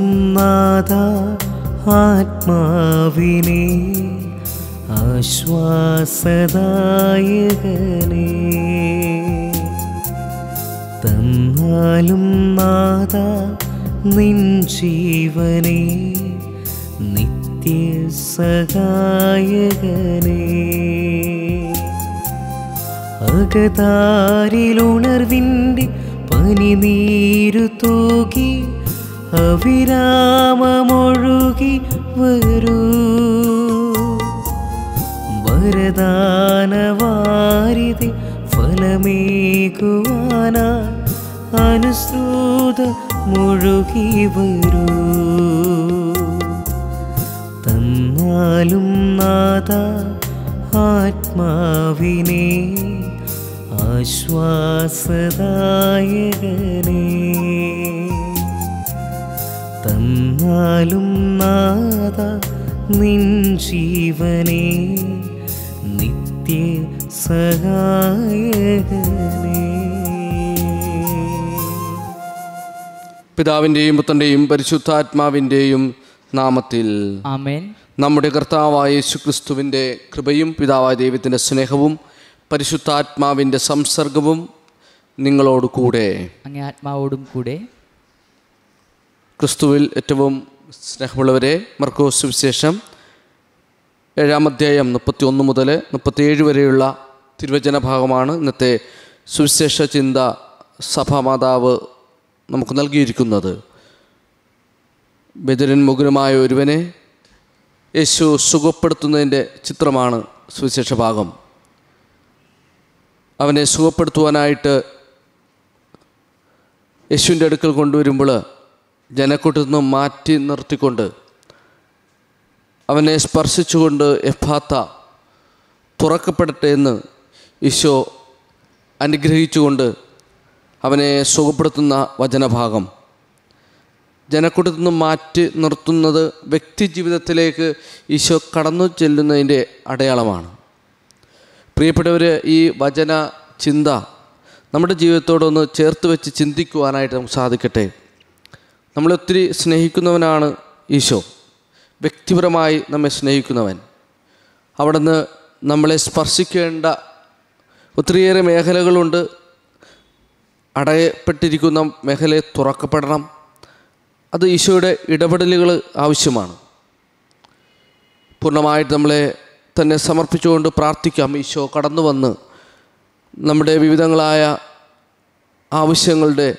നാഥ ആത്മാവിനെ ആശ്വാസദായകനേ തന്നാലും നാഥ നിൻ ജീവനെ നിത്യസഹായകനേ അകതാരിലുണർവിൻ്റെ പനിനീരു തൂകി അവിരാമമൊഴുകി വരൂ വരദാനവാരിതി ഫലമേകുവാന അനുസൃത മുഴുകി വരൂ തന്നാലും നാഥ ആത്മാവിനെ ആശ്വാസദായകനേ തന്നാലും നാഥ നിൻ ജീവനെ നിത്യ സഹായകനേ പിതാവിൻ്റെയും പുത്രൻ്റെയും പരിശുദ്ധാത്മാവിൻ്റെയും നാമത്തിൽ ആമേൻ നമ്മുടെ കർത്താവായ യേശുക്രിസ്തുവിൻ്റെ കൃപയും പിതാവായ ദൈവത്തിൻ്റെ സ്നേഹവും പരിശുദ്ധാത്മാവിൻ്റെ സംസർഗവും നിങ്ങളോട് കൂടെ അങ്ങേ ആത്മാവോടും കൂടെ ക്രിസ്തുവിൽ ഏറ്റവും സ്നേഹമുള്ളവരെ മർക്കോസ് വിശേഷം ഏഴാം അധ്യായം മുപ്പത്തി ഒന്ന് മുതൽ മുപ്പത്തിയേഴ് വരെയുള്ള തിരുവചന ഭാഗമാണ് ഇന്നത്തെ സുവിശേഷ ചിന്ത സഭാമാതാവ് നമുക്ക് നൽകിയിരിക്കുന്നത് ബദിരൻ മുഖനുമായ ഒരുവനെ യേശു സുഖപ്പെടുത്തുന്നതിൻ്റെ ചിത്രമാണ് സുവിശേഷ ഭാഗം അവനെ സുഖപ്പെടുത്തുവാനായിട്ട് യേശുവിൻ്റെ അടുക്കൽ കൊണ്ടുവരുമ്പോൾ ജനക്കൂട്ടത്തിൽ നിന്ന് മാറ്റി നിർത്തിക്കൊണ്ട് അവനെ സ്പർശിച്ചുകൊണ്ട് എഫാത്ത തുറക്കപ്പെടട്ടെ എന്ന് ഈശോ അനുഗ്രഹിച്ചുകൊണ്ട് അവനെ സുഖപ്പെടുത്തുന്ന വചനഭാഗം ജനക്കൂട്ടത്തിൽ നിന്ന് മാറ്റി നിർത്തുന്നത് വ്യക്തി ജീവിതത്തിലേക്ക് ഈശോ കടന്നു ചെല്ലുന്നതിൻ്റെ അടയാളമാണ് പ്രിയപ്പെട്ടവർ ഈ വചന ചിന്ത നമ്മുടെ ജീവിതത്തോടൊന്ന് ചേർത്ത് വെച്ച് ചിന്തിക്കുവാനായിട്ട് നമുക്ക് സാധിക്കട്ടെ നമ്മളൊത്തിരി സ്നേഹിക്കുന്നവനാണ് ഈശോ വ്യക്തിപരമായി നമ്മെ സ്നേഹിക്കുന്നവൻ അവിടുന്ന് നമ്മളെ സ്പർശിക്കേണ്ട ഒത്തിരിയേറെ മേഖലകളുണ്ട് അടയപ്പെട്ടിരിക്കുന്ന മേഖലയെ തുറക്കപ്പെടണം അത് ഈശോയുടെ ഇടപെടലുകൾ ആവശ്യമാണ് പൂർണ്ണമായിട്ട് നമ്മളെ തന്നെ സമർപ്പിച്ചുകൊണ്ട് പ്രാർത്ഥിക്കാം ഈശോ കടന്നു വന്ന് നമ്മുടെ വിവിധങ്ങളായ ആവശ്യങ്ങളുടെ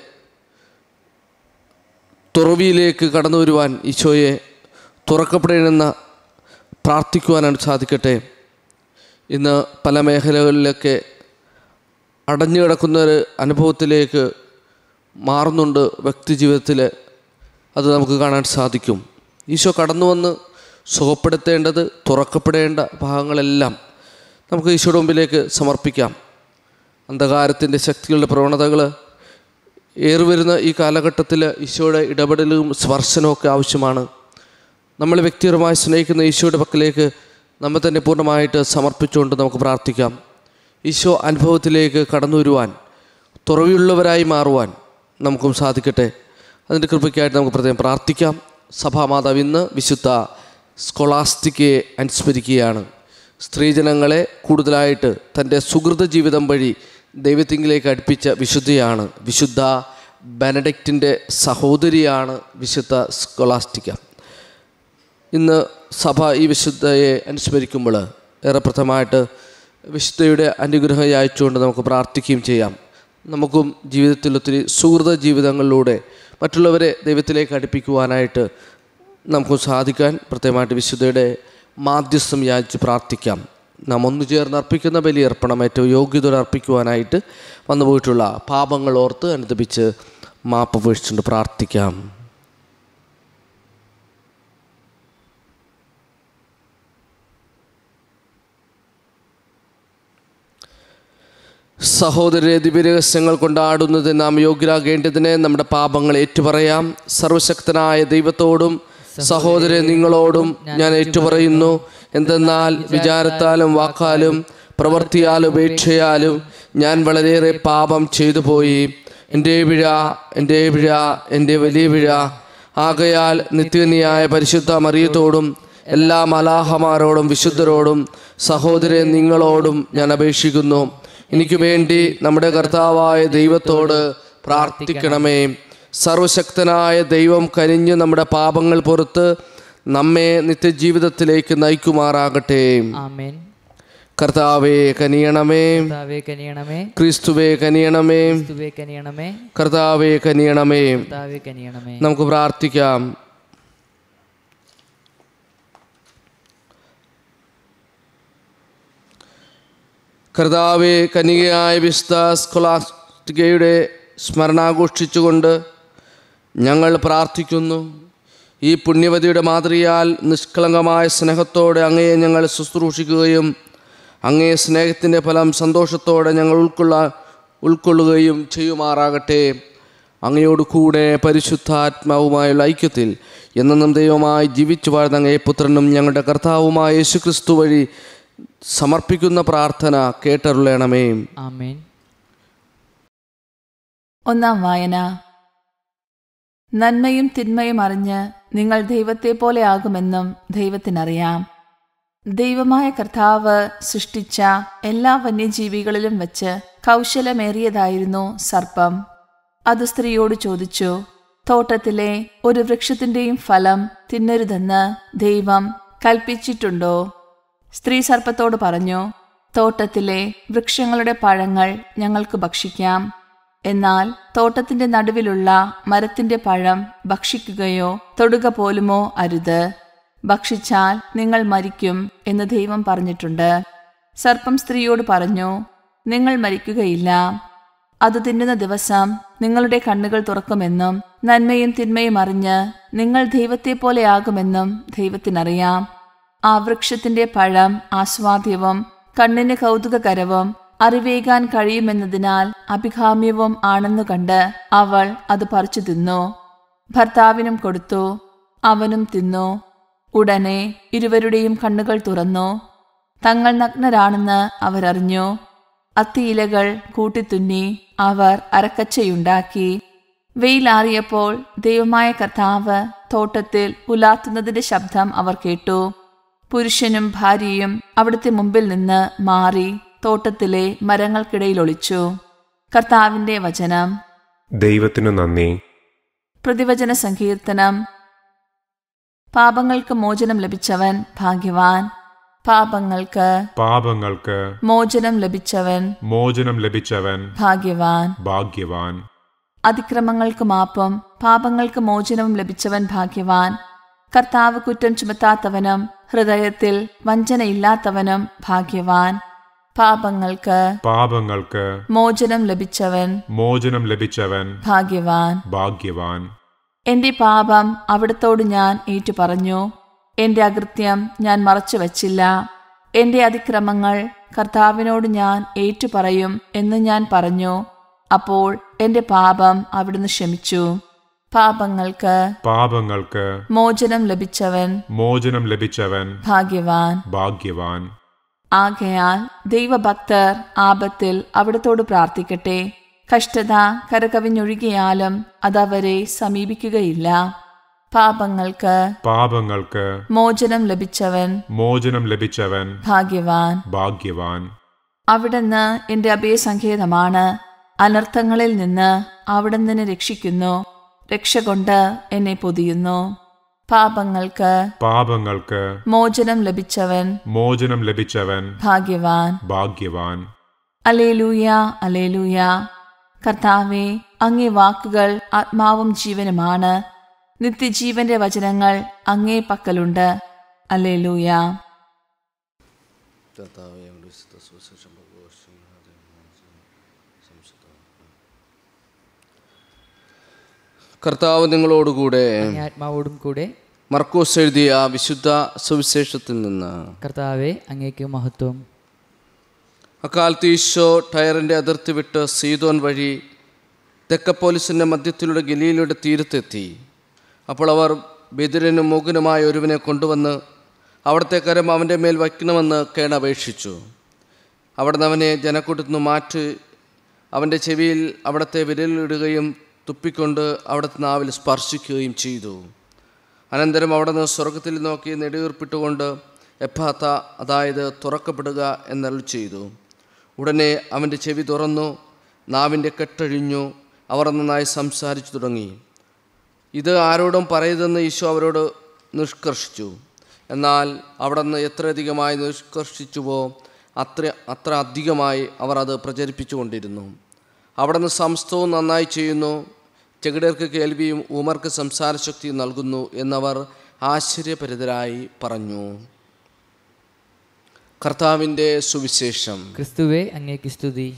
തുറവിയിലേക്ക് കടന്നു വരുവാൻ ഈശോയെ തുറക്കപ്പെടണമെന്ന് പ്രാർത്ഥിക്കുവാനാണ് സാധിക്കട്ടെ ഇന്ന് പല മേഖലകളിലൊക്കെ അടഞ്ഞു കിടക്കുന്ന ഒരു അനുഭവത്തിലേക്ക് മാറുന്നുണ്ട് വ്യക്തി ജീവിതത്തിൽ അത് നമുക്ക് കാണാൻ സാധിക്കും ഈശോ കടന്നു വന്ന് സുഖപ്പെടുത്തേണ്ടത് തുറക്കപ്പെടേണ്ട ഭാഗങ്ങളെല്ലാം നമുക്ക് ഈശോയുടെ മുമ്പിലേക്ക് സമർപ്പിക്കാം അന്ധകാരത്തിൻ്റെ ശക്തികളുടെ പ്രവണതകൾ ഏറിവരുന്ന ഈ കാലഘട്ടത്തിൽ ഈശോയുടെ ഇടപെടലും സ്പർശനവും ഒക്കെ ആവശ്യമാണ് നമ്മൾ വ്യക്തിപരമായി സ്നേഹിക്കുന്ന ഈശോയുടെ പക്കലേക്ക് നമ്മെ തന്നെ പൂർണ്ണമായിട്ട് സമർപ്പിച്ചുകൊണ്ട് നമുക്ക് പ്രാർത്ഥിക്കാം ഈശോ അനുഭവത്തിലേക്ക് കടന്നു വരുവാൻ തുറവിയുള്ളവരായി മാറുവാൻ നമുക്കും സാധിക്കട്ടെ അതിൻ്റെ കൃപയ്ക്കായിട്ട് നമുക്ക് പ്രത്യേകം പ്രാർത്ഥിക്കാം സഭാമാതാവ് ഇന്ന് വിശുദ്ധ സ്കൊളാസ്റ്റിക്കയെ അനുസ്മരിക്കുകയാണ് സ്ത്രീജനങ്ങളെ കൂടുതലായിട്ട് തൻ്റെ സുഹൃത ജീവിതം വഴി ദൈവത്തിങ്കിലേക്ക് അടുപ്പിച്ച വിശുദ്ധയാണ് വിശുദ്ധ ബെനഡിക്റ്റിൻ്റെ സഹോദരിയാണ് വിശുദ്ധ സ്കൊളാസ്റ്റിക്ക ഇന്ന് സഭ ഈ വിശുദ്ധയെ അനുസ്മരിക്കുമ്പോൾ ഏറെ പ്രഥമമായിട്ട് വിശുദ്ധയുടെ അനുഗ്രഹം യാചിച്ചുകൊണ്ട് നമുക്ക് പ്രാർത്ഥിക്കുകയും ചെയ്യാം നമുക്കും ജീവിതത്തിൽ ഒത്തിരി സുഹൃത ജീവിതങ്ങളിലൂടെ മറ്റുള്ളവരെ ദൈവത്തിലേക്ക് അടുപ്പിക്കുവാനായിട്ട് നമുക്ക് സാധിക്കാൻ പ്രത്യേകമായിട്ട് വിശുദ്ധയുടെ മാധ്യസ്ഥം യാചിച്ച് പ്രാർത്ഥിക്കാം നാം ഒന്നു ചേർന്ന് അർപ്പിക്കുന്ന ബലിയർപ്പണം ഏറ്റവും യോഗ്യതയോടെ അർപ്പിക്കുവാനായിട്ട് വന്നുപോയിട്ടുള്ള പാപങ്ങൾ ഓർത്ത് അനുദപിച്ച് മാപ്പ് വീഴ്ചുകൊണ്ട് പ്രാർത്ഥിക്കാം സഹോദര ദിവ്യരഹസ്യങ്ങൾ കൊണ്ടാടുന്നത് നാം യോഗ്യരാകേണ്ടതിന് നമ്മുടെ പാപങ്ങൾ ഏറ്റുപറയാം സർവശക്തനായ ദൈവത്തോടും സഹോദര നിങ്ങളോടും ഞാൻ ഏറ്റുപറയുന്നു എന്തെന്നാൽ വിചാരത്താലും വാക്കാലും പ്രവൃത്തിയാലും ഉപേക്ഷയാലും ഞാൻ വളരെയേറെ പാപം ചെയ്തു പോയി എൻ്റെ പിഴ എൻ്റെ പിഴ എൻ്റെ വലിയ പിഴ ആകയാൽ നിത്യനിയായ പരിശുദ്ധ മറിയത്തോടും എല്ലാ മലാഹമാരോടും വിശുദ്ധരോടും സഹോദരെ നിങ്ങളോടും ഞാൻ അപേക്ഷിക്കുന്നു എനിക്ക് വേണ്ടി നമ്മുടെ കർത്താവായ ദൈവത്തോട് പ്രാർത്ഥിക്കണമേ സർവശക്തനായ ദൈവം കനിഞ്ഞ് നമ്മുടെ പാപങ്ങൾ പുറത്ത് നമ്മെ നിത്യജീവിതത്തിലേക്ക് നയിക്കുമാറാകട്ടെ ആമേൻ കർത്താവെ കനിയണമേ കർത്താവെ കനിയണമേ ക്രിസ്തുവെ കനിയണമേ ക്രിസ്തുവെ കനിയണമേ കർത്താവെ കനിയണമേ കർത്താവെ കനിയണമേ നമുക്ക് പ്രാർത്ഥിക്കാം കർത്താവെ കനികയായ വിശുദ്ധ സ്കൊളാസ്റ്റികയുടെ സ്മരണാഘോഷിച്ചുകൊണ്ട് ഞങ്ങൾ പ്രാർത്ഥിക്കുന്നു ഈ പുണ്യവതിയുടെ മാതൃയാൽ നിഷ്കളങ്കമായ സ്നേഹത്തോടെ അങ്ങയെ ഞങ്ങൾ ശുശ്രൂഷിക്കുകയും അങ്ങേ സ്നേഹത്തിൻ്റെ ഫലം സന്തോഷത്തോടെ ഞങ്ങൾ ഉൾക്കൊള്ള ഉൾക്കൊള്ളുകയും ചെയ്യുമാറാകട്ടെ അങ്ങയോട് കൂടെ പരിശുദ്ധാത്മാവുമായുള്ള ഐക്യത്തിൽ എന്നെന്നും ദൈവമായി ജീവിച്ചു വാഴുന്ന അങ്ങേ പുത്രനും ഞങ്ങളുടെ കർത്താവുമായ യേശുക്രിസ്തു വഴി സമർപ്പിക്കുന്ന പ്രാർത്ഥന കേട്ടരുളണമേ ആമേൻ ഒന്നാം വായന നന്മയും തിന്മയും അറിഞ്ഞ് നിങ്ങൾ ദൈവത്തെ പോലെ ആകുമെന്നും ദൈവത്തിനറിയാം ദൈവമായ കർത്താവ് സൃഷ്ടിച്ച എല്ലാ വന്യജീവികളിലും വച്ച് കൗശലമേറിയതായിരുന്നു സർപ്പം അത് സ്ത്രീയോട് ചോദിച്ചു തോട്ടത്തിലെ ഒരു വൃക്ഷത്തിന്റെയും ഫലം തിന്നരുതെന്ന് ദൈവം കൽപ്പിച്ചിട്ടുണ്ടോ സ്ത്രീ സർപ്പത്തോട് പറഞ്ഞു തോട്ടത്തിലെ വൃക്ഷങ്ങളുടെ പഴങ്ങൾ ഞങ്ങൾക്ക് ഭക്ഷിക്കാം എന്നാൽ തോട്ടത്തിന്റെ നടുവിലുള്ള മരത്തിന്റെ പഴം ഭക്ഷിക്കുകയോ തൊടുക പോലുമോ അരുത് ഭക്ഷിച്ചാൽ നിങ്ങൾ മരിക്കും എന്ന് ദൈവം പറഞ്ഞിട്ടുണ്ട് സർപ്പം സ്ത്രീയോട് പറഞ്ഞു നിങ്ങൾ മരിക്കുകയില്ല അത് തിന്നുന്ന ദിവസം നിങ്ങളുടെ കണ്ണുകൾ തുറക്കുമെന്നും നന്മയും തിന്മയും അറിഞ്ഞ് നിങ്ങൾ ദൈവത്തെ പോലെയാകുമെന്നും ദൈവത്തിനറിയാം ആ വൃക്ഷത്തിന്റെ പഴം ആസ്വാദ്യവും കണ്ണിന് കൗതുകകരവും അറിവേകാൻ കഴിയുമെന്നതിനാൽ അഭികാമ്യവും ആണെന്നു കണ്ട് അവൾ അത് പറിച്ചു തിന്നു ഭർത്താവിനും കൊടുത്തു അവനും തിന്നു ഉടനെ ഇരുവരുടെയും കണ്ണുകൾ തുറന്നു തങ്ങൾ നഗ്നരാണെന്ന് അവരറിഞ്ഞു അത്തിയിലകൾ കൂട്ടിത്തുന്നി അവർ അരക്കച്ചയുണ്ടാക്കി വെയിലാറിയപ്പോൾ ദൈവമായ കർത്താവ് തോട്ടത്തിൽ ഉലാത്തുന്നതിന്റെ ശബ്ദം അവർ കേട്ടു പുരുഷനും ഭാര്യയും അവിടുത്തെ മുമ്പിൽ നിന്ന് മാറി തോട്ടത്തിലെ മരങ്ങൾക്കിടയിൽ ഒളിച്ചു കർത്താവിന്റെ വചനം ദൈവത്തിനു നന്ദി പ്രതിവചന സങ്കീർത്തനം പാപങ്ങൾക്ക് മോചനം ലഭിച്ചവൻ ഭാഗ്യവാൻ പാപങ്ങൾക്ക് പാപങ്ങൾക്ക് മോചനം ലഭിച്ചവൻ മോചനം ലഭിച്ചവൻ ഭാഗ്യവാൻ ഭാഗ്യവാൻ അതിക്രമങ്ങൾക്ക് മാപ്പും പാപങ്ങൾക്ക് മോചനവും ലഭിച്ചവൻ ഭാഗ്യവാൻ കർത്താവ് കുറ്റം ചുമത്താത്തവനും ഹൃദയത്തിൽ വഞ്ചനയില്ലാത്തവനും ഭാഗ്യവാൻ പാപങ്ങൾക്ക് പാപങ്ങൾക്ക് മോചനം ലഭിച്ചവൻ മോചനം ലഭിച്ചവൻ ഭാഗ്യവാൻ ഭാഗ്യവാൻ എന്റെ പാപം അവിടത്തോട് ഞാൻ ഏറ്റുപറഞ്ഞു എന്റെ അകൃത്യം ഞാൻ മറച്ചുവച്ചില്ല എന്റെ അതിക്രമങ്ങൾ കർത്താവിനോട് ഞാൻ ഏറ്റുപറയും എന്ന് ഞാൻ പറഞ്ഞു അപ്പോൾ എന്റെ പാപം അവിടുന്ന് ക്ഷമിച്ചു പാപങ്ങൾക്ക് പാപങ്ങൾക്ക് മോചനം ലഭിച്ചവൻ മോചനം ലഭിച്ചവൻ ഭാഗ്യവാൻ ഭാഗ്യവാൻ ആകയാൽ ദൈവഭക്തർ ആപത്തിൽ അവിടത്തോട് പ്രാർത്ഥിക്കട്ടെ കഷ്ടത കരകവിഞ്ഞൊഴുകിയാലും അതവരെ സമീപിക്കുകയില്ല പാപങ്ങൾക്ക് പാപങ്ങൾക്ക് മോചനം ലഭിച്ചവൻ മോചനം ലഭിച്ചവൻ ഭാഗ്യവാൻ ഭാഗ്യവാൻ അവിടുന്ന് എന്റെ അഭയസങ്കേതമാണ് അനർത്ഥങ്ങളിൽ നിന്ന് അവിടുന്ന് രക്ഷിക്കുന്നു രക്ഷ കൊണ്ട് എന്നെ പൊതിയുന്നു പാപങ്ങൾക്ക് പാപങ്ങൾക്ക് മോചനം ലഭിച്ചവൻ മോചനം ലഭിച്ചവൻ ഭാഗ്യവാൻ ഭാഗ്യവാൻ അലേലൂയ അലേലൂയ കർത്താവെ അങ്ങേ വാക്കുകൾ ആത്മാവും ജീവനുമാണ് നിത്യജീവന്റെ വചനങ്ങൾ അങ്ങേ പക്കലുണ്ട് അലേലൂയ കർത്താവ് നിങ്ങളോടുകൂടെ അങ്ങേ ആത്മാവോടും കൂടെ മർക്കോസ് എഴുതിയ വിശുദ്ധ സുവിശേഷത്തിൽ നിന്ന് കർത്താവെ അങ്ങേക്ക് മഹത്വം അക്കാലത്ത് ഈശോ ടയറിൻ്റെ അതിർത്തി വിട്ട് സീതോൻ വഴി തെക്കപ്പോലിസിൻ്റെ മധ്യത്തിലൂടെ ഗലീലയുടെ തീരത്തെത്തി അപ്പോൾ അവർ ബദിരനും മൂകനുമായ ഒരുവനെ കൊണ്ടുവന്ന് അവിടുത്തെ കരം അവൻ്റെ മേൽ വയ്ക്കണമെന്ന് കേണപേക്ഷിച്ചു അവിടുന്ന് അവനെ ജനക്കൂട്ടത്തിൽ നിന്ന് മാറ്റി അവൻ്റെ ചെവിയിൽ അവിടുത്തെ വിരലിടുകയും തുപ്പിക്കൊണ്ട് അവിടുത്തെ നാവിൽ സ്പർശിക്കുകയും ചെയ്തു അനന്തരം അവിടെ നിന്ന് സ്വർഗത്തിൽ നോക്കി നെടുവീർപ്പിട്ടുകൊണ്ട് എപ്പാത്ത അതായത് തുറക്കപ്പെടുക എന്നരുൾ ചെയ്തു ഉടനെ അവൻ്റെ ചെവി തുറന്നു നാവിൻ്റെ കെട്ടഴിഞ്ഞു അവർ നന്നായി സംസാരിച്ചു തുടങ്ങി ഇത് ആരോടും പറയരുതെന്ന് ഈശോ അവരോട് നിഷ്കർഷിച്ചു എന്നാൽ അവിടെ നിന്ന് എത്രയധികമായി നിഷ്കർഷിച്ചുവോ അത്ര അത്ര അധികമായി അവർ അത് പ്രചരിപ്പിച്ചുകൊണ്ടിരുന്നു അവിടെ നിന്ന് സംസ്ഥവും നന്നായി ചെയ്യുന്നു ചെകിടർക്ക് കേൾവിയും ഊമർക്ക് സംസാരശക്തിയും നൽകുന്നു എന്നവർ ആശ്ചര്യപരിതരായി പറഞ്ഞു കർത്താവിൻ്റെ സുവിശേഷം ക്രിസ്തുവെ അങ്ങേക്ക് സ്തുതി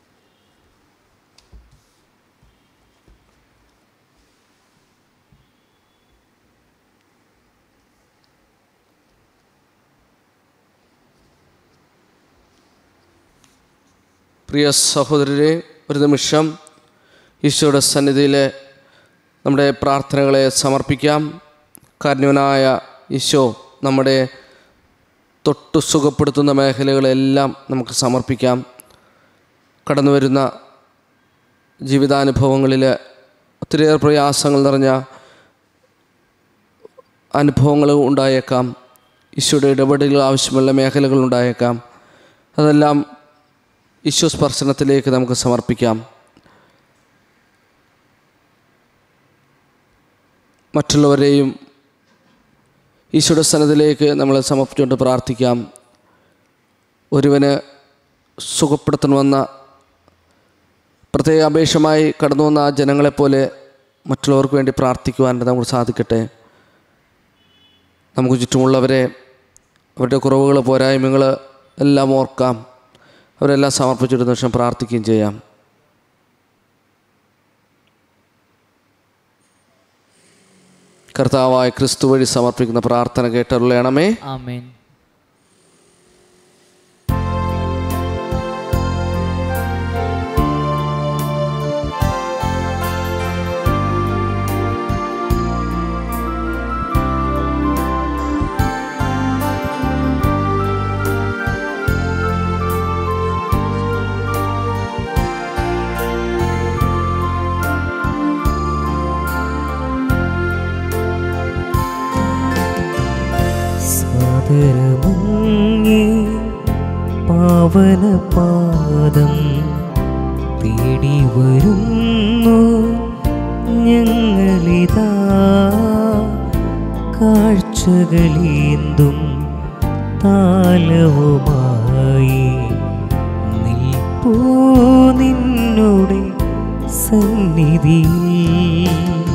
പ്രിയ സഹോദരരെ ഒരു നിമിഷം ഈശോയുടെ സന്നിധിയിൽ നമ്മുടെ പ്രാർത്ഥനകളെ സമർപ്പിക്കാം കാരണവനായ ഈശോ നമ്മുടെ തൊട്ടു സുഖപ്പെടുത്തുന്ന മേഖലകളെല്ലാം നമുക്ക് സമർപ്പിക്കാം കടന്നു വരുന്ന ജീവിതാനുഭവങ്ങളിൽ ഒത്തിരിയേറെ പ്രയാസങ്ങൾ നിറഞ്ഞ അനുഭവങ്ങൾ ഉണ്ടായേക്കാം ഈശോയുടെ ഇടപെടലുകൾ ആവശ്യമുള്ള മേഖലകൾ ഉണ്ടായേക്കാം അതെല്ലാം ഈശോ സ്പർശനത്തിലേക്ക് നമുക്ക് സമർപ്പിക്കാം മറ്റുള്ളവരെയും ഈശോയുടെ സ്ഥാനത്തിലേക്ക് നമ്മൾ സമർപ്പിച്ചുകൊണ്ട് പ്രാർത്ഥിക്കാം ഒരുവന് സുഖപ്പെടുത്തണമെന്ന പ്രത്യേക അപേക്ഷമായി കടന്നു വന്ന ആ ജനങ്ങളെപ്പോലെ മറ്റുള്ളവർക്ക് വേണ്ടി പ്രാർത്ഥിക്കുവാൻ നമുക്ക് സാധിക്കട്ടെ നമുക്ക് ചുറ്റുമുള്ളവരെ അവരുടെ കുറവുകൾ പോരായ്മകൾ എല്ലാം ഓർക്കാം അവരെല്ലാം സമർപ്പിച്ചിട്ട് നിമിഷം പ്രാർത്ഥിക്കുകയും ചെയ്യാം കർത്താവായ ക്രിസ്തു വഴി സമർപ്പിക്കുന്ന പ്രാർത്ഥന കേട്ടറുള്ളണമേ ആമേൻ സാദരമങ്ങേ പാവന പാദം തേടി വരുന്നു ഞങ്ങളിതാ കാഴ്ചകളേന്തും താലവുമായി നിൽപ്പൂ നിന്നുടെ സന്നിധിയിൽ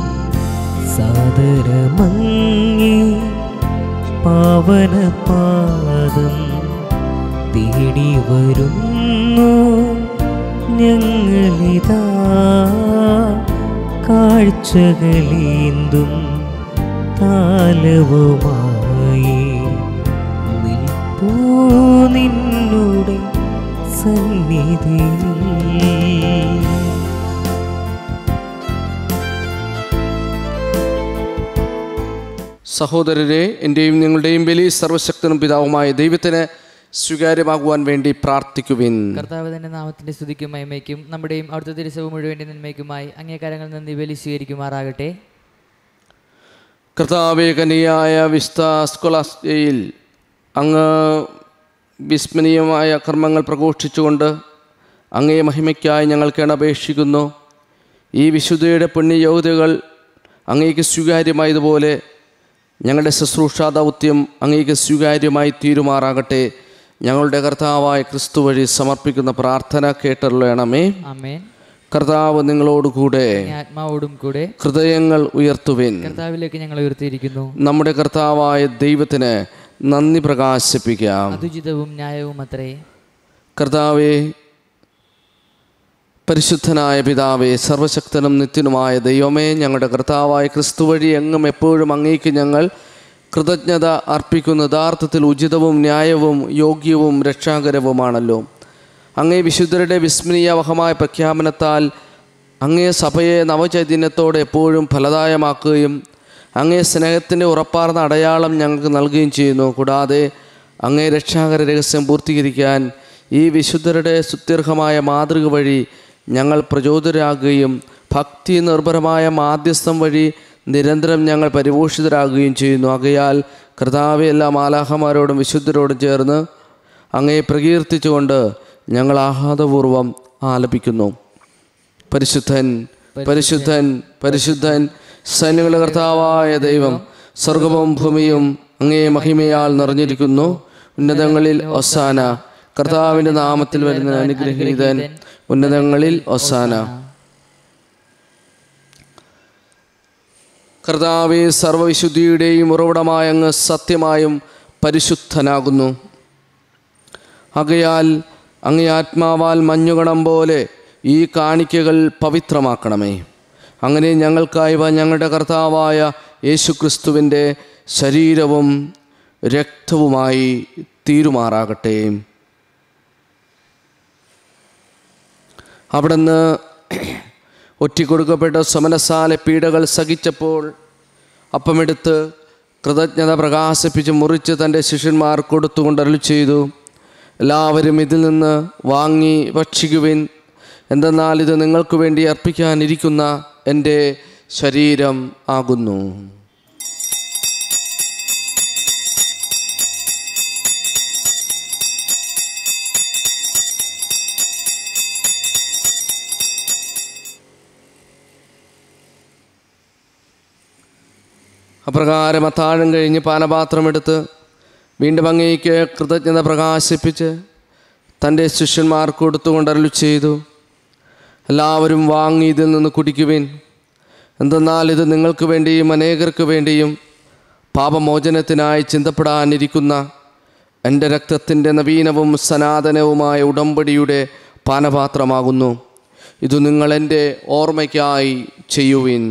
സാദരമങ്ങേ പാവനപാദം തേടി വരുന്നു ഞങ്ങളിതാ കാഴ്ചകളേന്തും താലവുമായി നിൽപ്പൂ നിന്നുടെ സന്നിധിയിൽ സഹോദരരെ എൻ്റെയും നിങ്ങളുടെയും ബലി സർവശക്തനും പിതാവുമായ ദൈവത്തിന് സ്വീകാര്യമാകുവാൻ വേണ്ടി പ്രാർത്ഥിക്കുവിൻ കർത്താവ് തന്റെ നാമത്തിന്റെ സ്തുതിക്കും മഹിമയ്ക്കും നമ്മുടെയും അവിടുത്തെ തിരുസവ് മുഴുവൻ്റെ നന്മയ്ക്കുമായി അങ്ങേക്കാരങ്ങൾ നന്ദി ബലി സ്വീകരിക്കുമാറാകട്ടെ കർത്താവെ കനിയായ വിസ്ത സ്കൊളാസ്യയിൽ അങ്ങ് വിസ്മരണീയമായ കർമ്മങ്ങൾ പ്രഘോഷിച്ചുകൊണ്ട് അങ്ങേ മഹിമയ്ക്കായി ഞങ്ങൾക്ക് അപേക്ഷിക്കുന്നു ഈ വിശുദ്ധയുടെ പുണ്യയോഗ്യതകൾ അങ്ങേക്ക് സ്വീകാര്യമായതുപോലെ ഞങ്ങളുടെ ശുശ്രൂഷാ ദൗത്യം അങ്ങേക്ക് സ്വീകാര്യമായി തീരുമാറാകട്ടെ ഞങ്ങളുടെ കർത്താവായ ക്രിസ്തു വഴി സമർപ്പിക്കുന്ന പ്രാർത്ഥന കേട്ടറിയണമേ ആമേൻ കർത്താവ് നിങ്ങളോടുകൂടെ അങ്ങേ ആത്മാവോടും കൂടെ ഹൃദയങ്ങൾ ഉയർത്തുവിൻ കർത്താവിലേക്ക് ഞങ്ങൾ ഉയർത്തിയിരിക്കുന്നു നമ്മുടെ കർത്താവായ ദൈവത്തിന് നന്ദി പ്രകാശിപ്പിക്കാം അതുചിതവും ന്യായവും അത്രേ കർത്താവെ പരിശുദ്ധനായ പിതാവേ സർവശക്തനും നിത്യനുമായ ദൈവമേ ഞങ്ങളുടെ കർത്താവായ ക്രിസ്തു വഴി എങ്ങും എപ്പോഴും അങ്ങേക്ക് ഞങ്ങൾ കൃതജ്ഞത അർപ്പിക്കുന്ന യഥാർത്ഥത്തിൽ ഉചിതവും ന്യായവും യോഗ്യവും രക്ഷാകരവുമാണല്ലോ അങ്ങേ വിശുദ്ധരുടെ വിസ്മരീയവഹമായ പ്രഖ്യാപനത്താൽ അങ്ങേ സഭയെ നവചൈതന്യത്തോടെ എപ്പോഴും ഫലദായമാക്കുകയും അങ്ങേ സ്നേഹത്തിൻ്റെ ഉറപ്പാർന്ന അടയാളം ഞങ്ങൾക്ക് നൽകുകയും ചെയ്യുന്നു കൂടാതെ അങ്ങേ രക്ഷാകര രഹസ്യം പൂർത്തീകരിക്കാൻ ഈ വിശുദ്ധരുടെ സുത്യർഹമായ മാതൃക വഴി ഞങ്ങൾ പ്രചോദരാകുകയും ഭക്തി നിർഭരമായ മാധ്യസ്ഥം വഴി നിരന്തരം ഞങ്ങൾ പരിപോഷിതരാകുകയും ചെയ്യുന്നു ആകയാൽ കർത്താവെ എല്ലാ മാലാഹമാരോടും വിശുദ്ധരോടും ചേർന്ന് അങ്ങയെ പ്രകീർത്തിച്ചുകൊണ്ട് ഞങ്ങൾ ആഹ്ലാദപൂർവം ആലപിക്കുന്നു പരിശുദ്ധൻ പരിശുദ്ധൻ പരിശുദ്ധൻ സൈന്യങ്ങളുടെ കർത്താവായ ദൈവം സ്വർഗവും ഭൂമിയും അങ്ങേ മഹിമയാൽ നിറഞ്ഞിരിക്കുന്നു ഉന്നതങ്ങളിൽ ഒസാന കർത്താവിൻ്റെ നാമത്തിൽ വരുന്ന അനുഗ്രഹീതൻ ഉന്നതങ്ങളിൽ ഒസാന കർത്താവെ സർവവിശുദ്ധിയുടെയും ഉറവിടമായ അങ്ങ് സത്യമായും പരിശുദ്ധനാകുന്നു ആകയാൽ അങ്ങേ ആത്മാവാൽ മഞ്ഞുകണം പോലെ ഈ കാണിക്കകൾ പവിത്രമാക്കണമേ അങ്ങനെ ഞങ്ങൾക്കായവ ഞങ്ങളുടെ കർത്താവായ യേശുക്രിസ്തുവിൻ്റെ ശരീരവും രക്തവുമായി തീരുമാറാകട്ടെ അവിടുന്ന് ഒറ്റിക്കൊടുക്കപ്പെട്ട സമനസാല പീഡകൾ സഹിച്ചപ്പോൾ അപ്പമെടുത്ത് കൃതജ്ഞത പ്രകാശിപ്പിച്ച് മുറിച്ച് തൻ്റെ ശിഷ്യന്മാർ കൊടുത്തുകൊണ്ട് അരുളി ചെയ്തു എല്ലാവരും ഇതിൽ നിന്ന് വാങ്ങി ഭക്ഷിക്കുവിൻ എന്തെന്നാൽ ഇത് നിങ്ങൾക്ക് വേണ്ടി അർപ്പിക്കാനിരിക്കുന്ന എൻ്റെ ശരീരം ആകുന്നു അപ്രകാരം അത്താഴം കഴിഞ്ഞ് പാനപാത്രമെടുത്ത് വീണ്ടും അങ്ങേക്ക് കൃതജ്ഞത പ്രകാശിപ്പിച്ച് തൻ്റെ ശിഷ്യന്മാർക്ക് കൊടുത്തുകൊണ്ട് അരുളി ചെയ്തു എല്ലാവരും വാങ്ങി ഇതിൽ നിന്ന് കുടിക്കുവിൻ എന്തെന്നാൽ ഇത് നിങ്ങൾക്ക് വേണ്ടിയും അനേകർക്ക് വേണ്ടിയും പാപമോചനത്തിനായി ചിന്തപ്പെടാനിരിക്കുന്ന എൻ്റെ രക്തത്തിൻ്റെ നവീനവും സനാതനവുമായ ഉടമ്പടിയുടെ പാനപാത്രമാകുന്നു ഇത് നിങ്ങൾ എൻ്റെ ഓർമ്മയ്ക്കായി ചെയ്യുവിൻ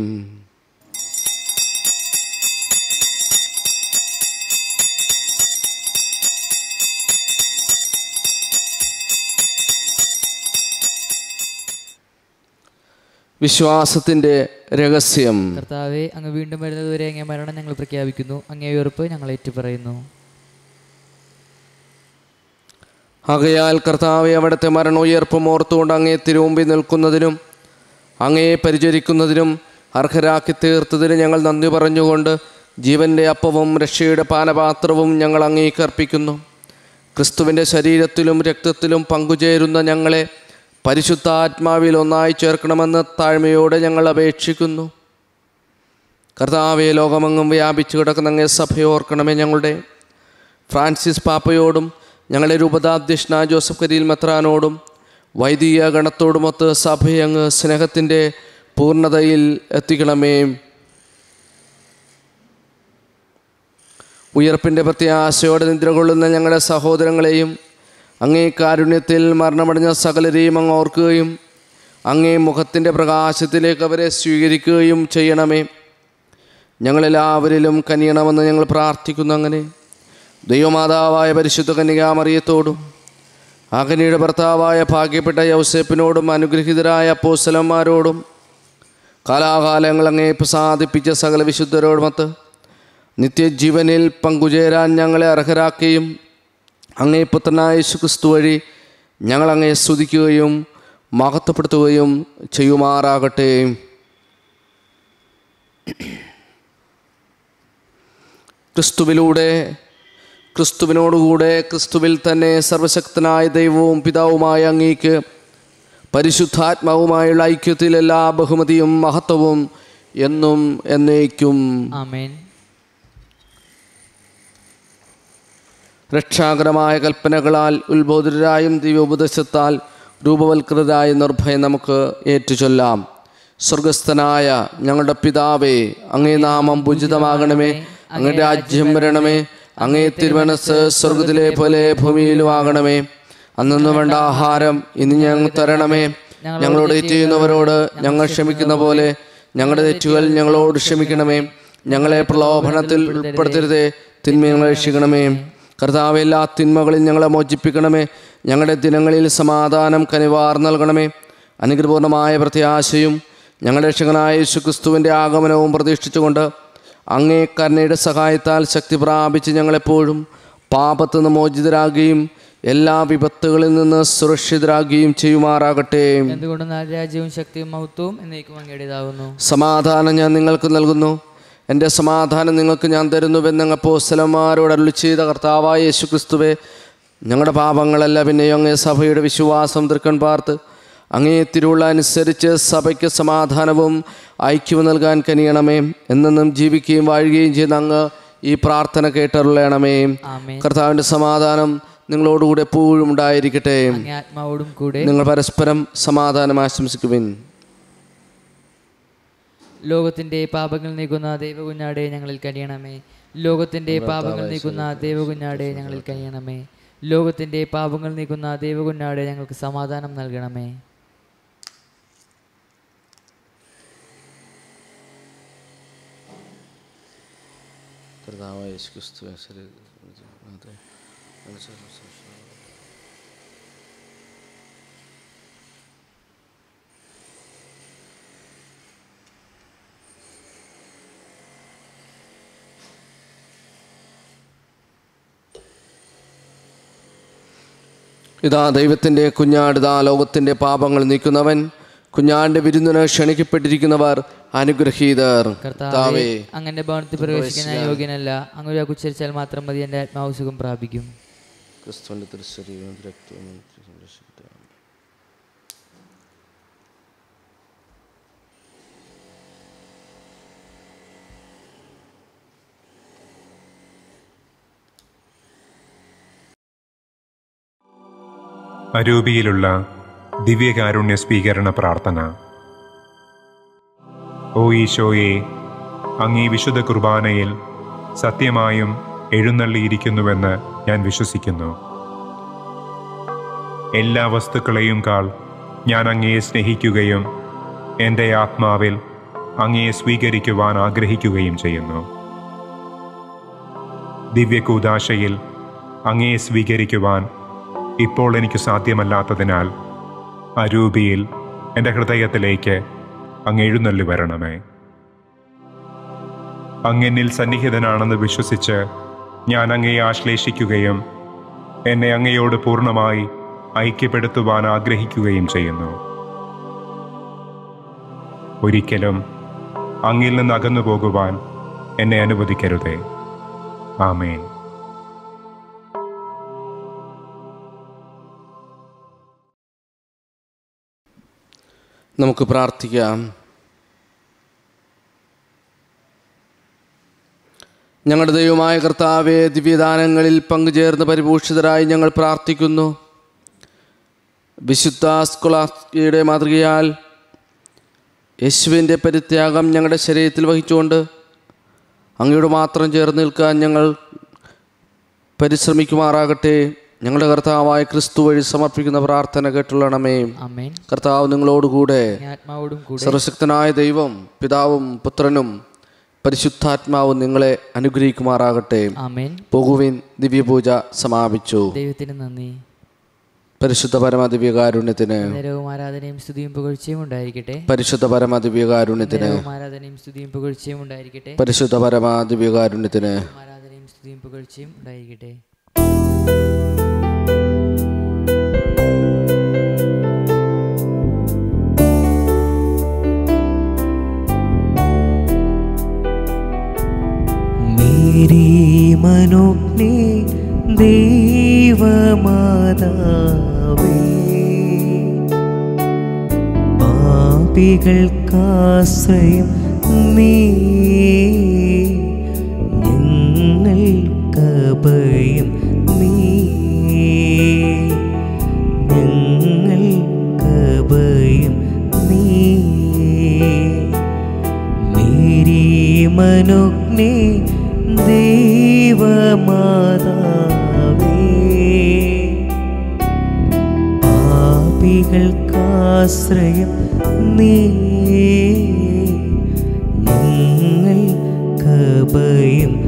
വിശ്വാസത്തിൻ്റെ രഹസ്യം കർത്താവെ അങ്ങ് വീണ്ടും വരുന്നതുവരെ അങ്ങേ മരണം ഞങ്ങൾ പ്രഖ്യാപിക്കുന്നു അങ്ങേ ഉയർപ്പ് ഞങ്ങൾ ഏറ്റുപറയുന്നു ആകയാൽ കർത്താവെ അവിടുത്തെ മരണോയർപ്പും ഓർത്തുകൊണ്ട് അങ്ങേ തിരുമുമ്പിൽ നിൽക്കുന്നതിനും അങ്ങയെ പരിചരിക്കുന്നതിനും അർഹരാക്കി തീർത്തതിന് ഞങ്ങൾ നന്ദി പറഞ്ഞുകൊണ്ട് ജീവൻ്റെ അപ്പവും രക്ഷയുടെ പാനപാത്രവും ഞങ്ങൾ അങ്ങേക്ക് അർപ്പിക്കുന്നു ക്രിസ്തുവിൻ്റെ ശരീരത്തിലും രക്തത്തിലും പങ്കുചേരുന്ന ഞങ്ങളെ പരിശുദ്ധാത്മാവിൽ ഒന്നായി ചേർക്കണമെന്ന് താഴ്മയോടെ ഞങ്ങൾ അപേക്ഷിക്കുന്നു കർത്താവെ ലോകമെങ്ങും വ്യാപിച്ചു കിടക്കുന്ന അങ്ങേ സഭയെ ഓർക്കണമേ ഞങ്ങളുടെ ഫ്രാൻസിസ് പാപ്പയോടും ഞങ്ങളുടെ രൂപതാധ്യക്ഷന ജോസഫ് കരീൽ മെത്രാനോടും വൈദിക ഗണത്തോടുമൊത്ത് സഭയെ അങ്ങ് സ്നേഹത്തിൻ്റെ പൂർണ്ണതയിൽ എത്തിക്കണമേ ഉയർപ്പിൻ്റെ പ്രത്യാശയോടെ നിദ്ര കൊള്ളുന്ന ഞങ്ങളുടെ സഹോദരങ്ങളെയും അങ്ങേ കാരുണ്യത്തിൽ മരണമടഞ്ഞ സകലരെയും അങ്ങ് ഓർക്കുകയും അങ്ങേ മുഖത്തിൻ്റെ പ്രകാശത്തിലേക്ക് അവരെ സ്വീകരിക്കുകയും ചെയ്യണമേ ഞങ്ങളെല്ലാവരിലും കനിയണമെന്ന് ഞങ്ങൾ പ്രാർത്ഥിക്കുന്നു അങ്ങനെ ദൈവമാതാവായ പരിശുദ്ധ കന്യകാമറിയത്തോടും അകനിയുടെ ഭർത്താവായ ഭാഗ്യപ്പെട്ട യൗസേപ്പിനോടും അനുഗ്രഹീതരായ അപ്പോസ്തലന്മാരോടും കാലാകാലങ്ങൾ അങ്ങേ പ്രസാദിപ്പിച്ച സകല വിശുദ്ധരോടുമൊത്ത് നിത്യജീവനിൽ പങ്കുചേരാൻ ഞങ്ങളെ അർഹരാക്കുകയും അങ്ങേ പുത്രനായ യേശുക്രിസ്തു വഴി ഞങ്ങൾ അങ്ങേ സ്തുതിക്കുകയും മഹത്വപ്പെടുത്തുകയും ചെയ്യുമാറാകട്ടെ ക്രിസ്തുവിലൂടെ ക്രിസ്തുവിനോടുകൂടെ ക്രിസ്തുവിൽ തന്നെ സർവശക്തനായ ദൈവവും പിതാവുമായ അങ്ങേക്ക് പരിശുദ്ധാത്മാവുമായുള്ള ഐക്യത്തിൽ എല്ലാ ബഹുമതിയും മഹത്വവും എന്നും എന്നേക്കും ആമേൻ രക്ഷാകരമായ കൽപ്പനകളാൽ ഉത്ബോധിതരായും ദിവ്യോപദേശത്താൽ രൂപവൽകൃതരായ നിർഭയം നമുക്ക് ഏറ്റുചൊല്ലാം സ്വർഗസ്ഥനായ ഞങ്ങളുടെ പിതാവേ അങ്ങേ നാമം പൂജിതമാകണമേ അങ്ങേ രാജ്യം വരണമേ അങ്ങേ തിരുമനസ് സ്വർഗത്തിലെ പോലെ ഭൂമിയിലും ആകണമേ അന്നു വേണ്ട ആഹാരം ഇന്ന് ഞങ്ങൾ തരണമേ ഞങ്ങളോട് തെറ്റ് ചെയ്യുന്നവരോട് ഞങ്ങൾ ക്ഷമിക്കുന്ന പോലെ ഞങ്ങളുടെ തെറ്റുകൾ ഞങ്ങളോട് ക്ഷമിക്കണമേ ഞങ്ങളെ പ്രലോഭനത്തിൽ ഉൾപ്പെടുത്തരുതേ തിന്മ രക്ഷിക്കണമേ കർത്താവ് എല്ലാ തിന്മകളിൽ ഞങ്ങളെ മോചിപ്പിക്കണമേ ഞങ്ങളുടെ ദിനങ്ങളിൽ സമാധാനം കനിവാർ നൽകണമേ അനുഗ്രഹപൂർണമായ പ്രത്യാശയും ഞങ്ങളുടെ രക്ഷകനായ യേശുക്രിസ്തുവിൻ്റെ ആഗമനവും പ്രതീക്ഷിച്ചുകൊണ്ട് അങ്ങേ കരുണയുടെ സഹായത്താൽ ശക്തി പ്രാപിച്ച് ഞങ്ങളെപ്പോഴും പാപത്തു നിന്ന് മോചിതരാകുകയും എല്ലാ വിപത്തുകളിൽ നിന്ന് സുരക്ഷിതരാകുകയും ചെയ്യുമാറാകട്ടെ എന്തുകൊണ്ട് നാല് രാജ്യവും ശക്തിയും മഹത്വവും എന്നേക്കും അങ്ങയുടേതാകുന്നു സമാധാനം ഞാൻ നിങ്ങൾക്ക് നൽകുന്നു എൻ്റെ സമാധാനം നിങ്ങൾക്ക് ഞാൻ തരുന്നുവെന്ന് അപ്പോസ്തലന്മാരോട് അരുളി ചെയ്ത കർത്താവായ യേശു ക്രിസ്തുവെ ഞങ്ങളുടെ പാപങ്ങളല്ല പിന്നെയോ അങ്ങേ സഭയുടെ വിശ്വാസം തൃക്കൺ പാർത്ത് അങ്ങേ തിരുവുള്ള അനുസരിച്ച് സഭയ്ക്ക് സമാധാനവും ഐക്യവും നൽകാൻ കനിയണമേ എന്നെന്നും ജീവിക്കുകയും വാഴുകയും ചെയ്യുന്ന അങ്ങ് ഈ പ്രാർത്ഥന കേട്ടരുളയണമേ ആമേൻ കർത്താവിൻ്റെ സമാധാനം നിങ്ങളോടുകൂടെ എപ്പോഴും ഉണ്ടായിരിക്കട്ടെ അങ്ങേ ആത്മാവോടും കൂടെ നിങ്ങൾ പരസ്പരം സമാധാനം ആശംസിക്കുവിൻ ലോകത്തിന്റെ പാപങ്ങൾ നീക്കുന്ന ദൈവകുഞ്ഞാടെ ഞങ്ങളിൽ കനിയണമേ ലോകത്തിന്റെ പാപങ്ങൾ നീക്കുന്ന ദൈവകുഞ്ഞാടെ ഞങ്ങളിൽ കനിയണമേ ലോകത്തിന്റെ പാപങ്ങൾ നീക്കുന്ന ദൈവകുഞ്ഞാടെ ഞങ്ങൾക്ക് സമാധാനം നൽകണമേ കർത്താവായ യേശു ക്രിസ്തു ശരി ഇതാ ദൈവത്തിൻ്റെ കുഞ്ഞാട് ഇതാ ലോകത്തിൻ്റെ പാപങ്ങൾ നീക്കുന്നവൻ കുഞ്ഞാണ്ട് വിരുന്നിന് ക്ഷണിക്കപ്പെട്ടിരിക്കുന്നവർ അനുഗ്രഹീതർ കർത്താവേ അങ്ങനെ ഭവനത്തിൽ പ്രവേശിക്കാൻ ഞാൻ യോഗ്യനല്ല അങ്ങനെ ഉച്ചരിച്ചാൽ മാത്രം മതി എൻ്റെ ആത്മാവ് സുഖം പ്രാപിക്കും ക്രിസ്തുവിൻ്റെ തിരുശരീരവും രക്തവും സംരക്ഷിക്കട്ടെ. അരൂപിയിലുള്ള ദിവ്യകാരുണ്യ സ്വീകരണ പ്രാർത്ഥന ഓ ഈശോയെ അങ്ങീ വിശുദ്ധ കുർബാനയിൽ സത്യമായും എഴുന്നള്ളിയിരിക്കുന്നുവെന്ന് ഞാൻ വിശ്വസിക്കുന്നു എല്ലാ വസ്തുക്കളെയും കാൾ ഞാൻ അങ്ങയെ സ്നേഹിക്കുകയും എൻ്റെ ആത്മാവിൽ അങ്ങയെ സ്വീകരിക്കുവാൻ ആഗ്രഹിക്കുകയും ചെയ്യുന്നു ദിവ്യകൂദാശയിൽ അങ്ങയെ സ്വീകരിക്കുവാൻ ഇപ്പോൾ എനിക്ക് സാധ്യമല്ലാത്തതിനാൽ അരൂപിയിൽ എൻ്റെ ഹൃദയത്തിലേക്ക് അങ്ങ് എഴുന്നള്ളി വരണമേ അങ്ങെന്നിൽ സന്നിഹിതനാണെന്ന് വിശ്വസിച്ച് ഞാൻ അങ്ങയെ ആശ്ലേഷിക്കുകയും എന്നെ അങ്ങയോട് പൂർണ്ണമായി ഐക്യപ്പെടുത്തുവാൻ ആഗ്രഹിക്കുകയും ചെയ്യുന്നു ഒരിക്കലും അങ്ങിൽ നിന്ന് അകന്നു പോകുവാൻ എന്നെ അനുവദിക്കരുതേ ആമേൻ നമുക്ക് പ്രാർത്ഥിക്കാം ഞങ്ങളുടെ ദൈവമായ കർത്താവെ ദിവ്യദാനങ്ങളിൽ പങ്കുചേർന്ന് പരിഭൂഷിതരായി ഞങ്ങൾ പ്രാർത്ഥിക്കുന്നു വിശുദ്ധ സ്കുളാസ്കിയുടെ മാതൃകയാൽ യേശുവിൻ്റെ പരിത്യാഗം ഞങ്ങളുടെ ശരീരത്തിൽ വഹിച്ചുകൊണ്ട് അങ്ങയോട് മാത്രം ചേർന്ന് നിൽക്കാൻ ഞങ്ങൾ പരിശ്രമിക്കുമാറാകട്ടെ ഞങ്ങളുടെ കർത്താവായ ക്രിസ്തു വഴി സമർപ്പിക്കുന്ന പ്രാർത്ഥന കേട്ടുള്ളണമേ അമ്മേൻ കർത്താവ് നിങ്ങളോടുകൂടെ അങ്ങേ ആത്മാവോടും കൂടെ സർവശക്തനായ ദൈവം പിതാവും പുത്രനും പരിശുദ്ധാത്മാവും നിങ്ങളെ അനുഗ്രഹിക്കുമാറാകട്ടെ അമ്മേൻ പോകുവിൻ ദിവ്യപൂജ സമാപിച്ചു ദൈവത്തിന് നന്ദി പരിശുദ്ധ പരമദിവ്യകാരുണ്യത്തിന് നേരവും ആരാധനയും സ്തുതിയും പുകഴ്ചയും ഉണ്ടായിരിക്കട്ടെ പരിശുദ്ധ പരമദിവ്യകാരുണ്യത്തിന് നേരവും ആരാധനയും സ്തുതിയും പുകഴ്ചയും ഉണ്ടായിരിക്കട്ടെ പരിശുദ്ധ പരമദിവ്യകാരുണ്യത്തിന് ആരാധനയും സ്തുതിയും പുകഴ്ചയും ഉണ്ടായിരിക്കട്ടെ മേരി മനോജ്ഞേ ദേവമാതാവേ പാപികൾക്കാശ്രയം നീ ഞങ്ങൾക്കഭയം നീ ഞങ്ങൾക്കഭയം നീ മേരി മനോജ്ഞേ ദേവമാതാവേ പാപികൾക്കാശ്രയം നീ ഞങ്ങൾക്കഭയം